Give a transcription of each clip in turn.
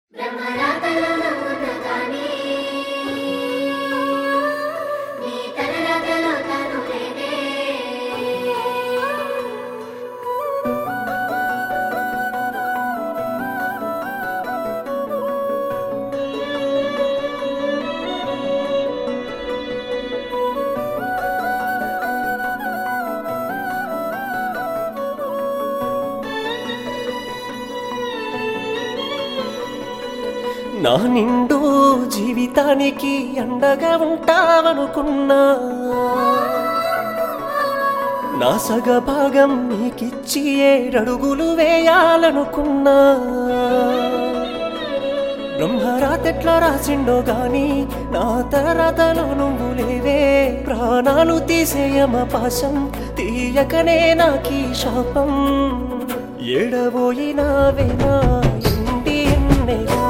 బ్రహ్మరాతలో నవ్వున గాని నీ తలరాతలో తాను లేనే నా నిండు జీవితానికి అండగా ఉంటావనుకున్నా నా సగ భాగం నీకిచ్చి ఏడడుగులు వేయాలనుకున్నా బ్రహ్మరాతెట్లా రాసిండో గాని నా తరతలో నువ్వు లేవే ప్రాణాలు తీసేయమ పాశం తీయకనే నాకీ శాపం ఎడబోయినావే నా ఇంటి ఎన్నెలా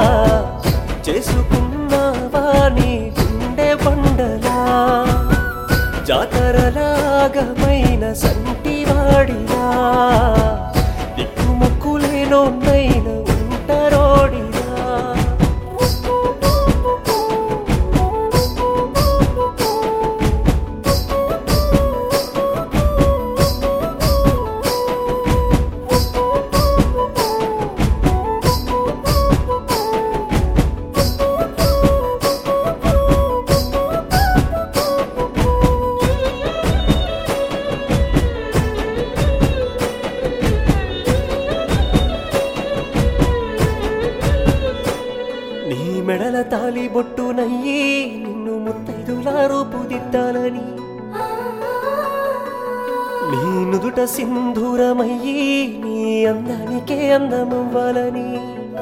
చేసుకున్నావా నీ గుండె బండలా జాతరలాగమైన సంటివాడిలా దిక్కుముక్కులేనోన్నైన ఉంటరోడిలా నీ మెడల తాలి బొట్టునయ్యి నిన్ను ముత్తైదులా రూపుదిద్దాలని నీ నుదుట సింధూరమయ్యి నీ అందానికే అందమవ్వాలని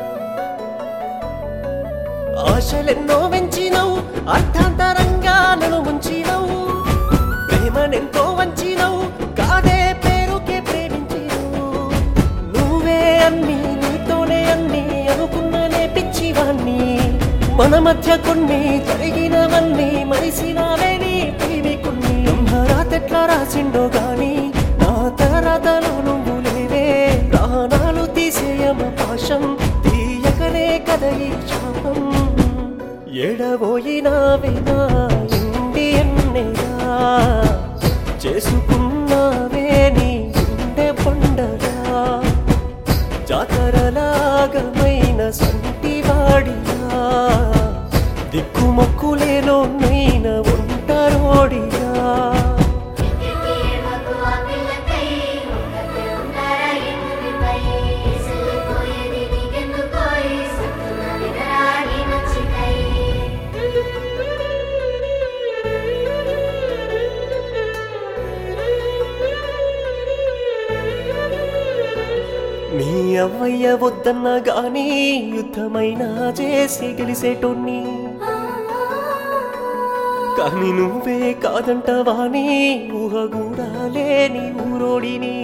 ఆశలెన్నో పెంచినవు అర్థాంతరంగా నన్ను ముంచినవు ప్రేమనెంతో వంచినవు కాదే పేరుకే ప్రేమించినవు నువ్వే అన్ని నీతోనే అన్ని అనుకున్నానే పిచ్చివాణ్ణి మన మధ్య కొన్ని జరిగినవన్నీ మరిసినావే నీ ప్రేమికుణ్ణి బ్రహ్మరాతెట్లా రాసిండో గాని నా తరతలో నువ్వు లేవే ప్రాణాలు తీసేయమ పాశం తీయకనే కద ఈ శాపం ఎడబోయినావే నా ఇంటి ఎన్నెలా చేసుకున్నావే నీ గుండె పండగా జాతరలాగమైన సంటివాడిలా దిక్కుమొక్కులేనో నైన ఒంటరోడిగా ఎక్కెక్కి ఏడవకు ఆ పిల్లకై ఒక్కతే ఉంటారా ఎదురుపై సిల్లిపోయేది నీకెందుకోయ్ సత్తున వినరాని మంచికై మీ అవ్వయ్య వద్దన్నా గాని యుద్ధమైనా చేసి గెలిసేటోన్ని కానీ నువ్వే కాదంటవాని ఊహ కూడా లేని ఊరోడిని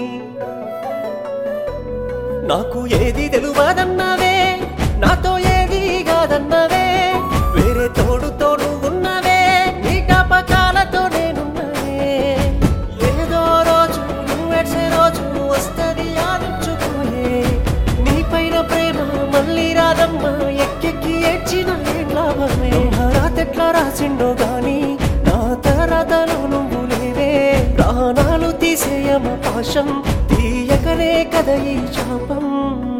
నాకు ఏది తెలువదన్నావే నాతో ఏది కాదన్నావే వేరే తోడుతో నువ్వున్నవే నీ జ్ఞాపకాలతో నేనున్నవే ఏదో రోజు నువ్వెడ్సే రోజు వస్తది ఆలోచుకోయే నీ పైన ప్రేమ మళ్ళీ రాదమ్మా ఎక్కెక్కి ఏడ్చిన ఏం లాభమే రాతెట్లా రాసిండో గాని నా తరతలో నువ్వు లేవే ప్రాణాలు తీసేయమ పాశం తీయకనే కద ఈ శాపం